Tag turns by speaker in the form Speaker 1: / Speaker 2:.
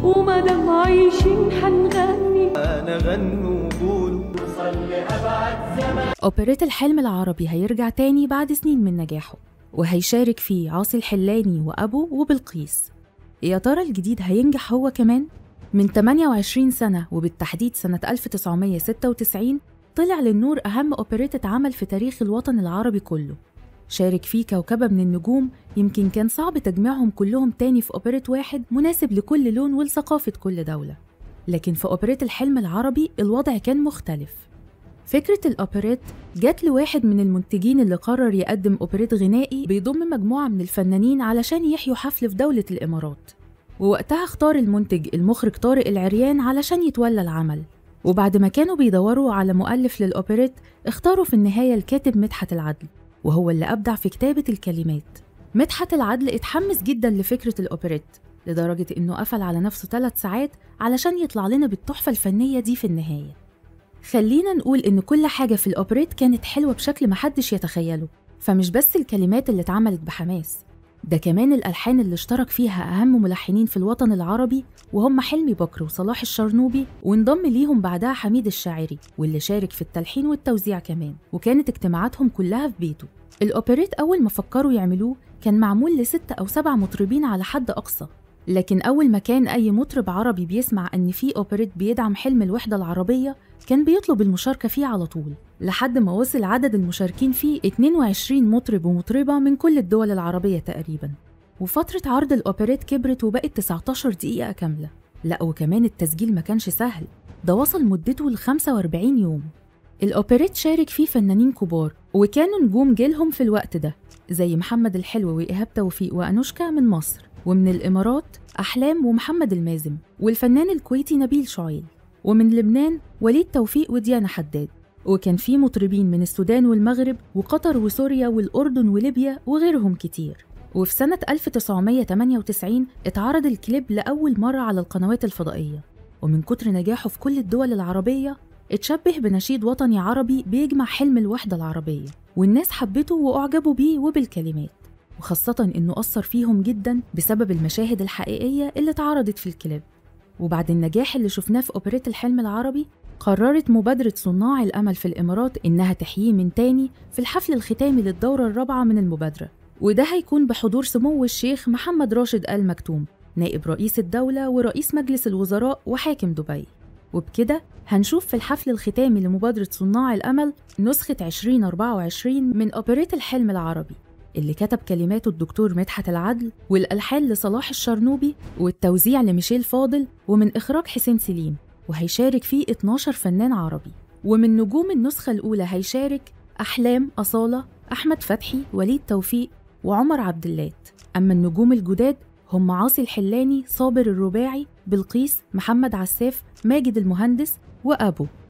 Speaker 1: ومادام عايشين حنغني
Speaker 2: انا غنوا وقولوا
Speaker 3: أوبريت الحلم العربي هيرجع تاني بعد سنين من نجاحه وهيشارك فيه عاصي الحلاني وأبو وبلقيس يا ترى الجديد هينجح هو كمان؟ من 28 سنة وبالتحديد سنة 1996 طلع للنور أهم أوبريت اتعمل في تاريخ الوطن العربي كله شارك فيه كوكبة من النجوم يمكن كان صعب تجميعهم كلهم تاني في أوبريت واحد مناسب لكل لون ولثقافة كل دولة لكن في أوبريت الحلم العربي الوضع كان مختلف فكرة الأوبريت جات لواحد من المنتجين اللي قرر يقدم أوبريت غنائي بيضم مجموعة من الفنانين علشان يحيوا حفل في دولة الإمارات ووقتها اختار المنتج المخرج طارق العريان علشان يتولى العمل وبعد ما كانوا بيدوروا على مؤلف للأوبريت اختاروا في النهاية الكاتب مدحت العدل وهو اللي أبدع في كتابة الكلمات مدحت العدل اتحمس جدا لفكرة الأوبريت لدرجة إنه قفل على نفسه ثلاث ساعات علشان يطلع لنا بالتحفة الفنية دي في النهاية خلينا نقول إن كل حاجة في الأوبريت كانت حلوة بشكل محدش يتخيله فمش بس الكلمات اللي اتعملت بحماس ده كمان الألحان اللي اشترك فيها أهم ملحنين في الوطن العربي وهم حلمي بكر وصلاح الشرنوبي وانضم ليهم بعدها حميد الشاعري واللي شارك في التلحين والتوزيع كمان وكانت اجتماعاتهم كلها في بيته الأوبريت أول ما فكروا يعملوه كان معمول لستة أو سبع مطربين على حد أقصى لكن أول ما كان أي مطرب عربي بيسمع إن في أوبريت بيدعم حلم الوحدة العربية كان بيطلب المشاركة فيه على طول لحد ما وصل عدد المشاركين فيه 22 مطرب ومطربة من كل الدول العربية تقريبا وفترة عرض الأوبريت كبرت وبقت 19 دقيقة كاملة لا وكمان التسجيل ما كانش سهل ده وصل مدته ل 45 يوم الأوبريت شارك فيه فنانين كبار وكانوا نجوم جيلهم في الوقت ده زي محمد الحلو وإيهاب توفيق وأنوشكا من مصر ومن الإمارات أحلام ومحمد المازم والفنان الكويتي نبيل شعيل ومن لبنان وليد توفيق وديانا حداد وكان في مطربين من السودان والمغرب وقطر وسوريا والأردن وليبيا وغيرهم كتير وفي سنة 1998 اتعرض الكليب لأول مرة على القنوات الفضائية ومن كتر نجاحه في كل الدول العربية اتشبه بنشيد وطني عربي بيجمع حلم الوحدة العربية والناس حبته وأعجبوا بيه وبالكلمات وخاصة إنه أثر فيهم جدا بسبب المشاهد الحقيقية اللي اتعرضت في الكليب وبعد النجاح اللي شفناه في أوبريت الحلم العربي قررت مبادرة صناع الأمل في الإمارات إنها تحييه من تاني في الحفل الختامي للدورة الرابعة من المبادرة وده هيكون بحضور سمو الشيخ محمد راشد آل مكتوم نائب رئيس الدولة ورئيس مجلس الوزراء وحاكم دبي وبكده هنشوف في الحفل الختامي لمبادرة صناع الأمل نسخة 2024 من أوبريت الحلم العربي اللي كتب كلماته الدكتور مدحت العدل والألحان لصلاح الشرنوبي والتوزيع لميشيل فاضل ومن إخراج حسين سليم وهيشارك فيه 12 فنان عربي ومن نجوم النسخة الأولى هيشارك أحلام أصالة أحمد فتحي وليد توفيق وعمر عبد اللات أما النجوم الجداد هم عاصي الحلاني صابر الرباعي بلقيس محمد عساف ماجد المهندس وأبو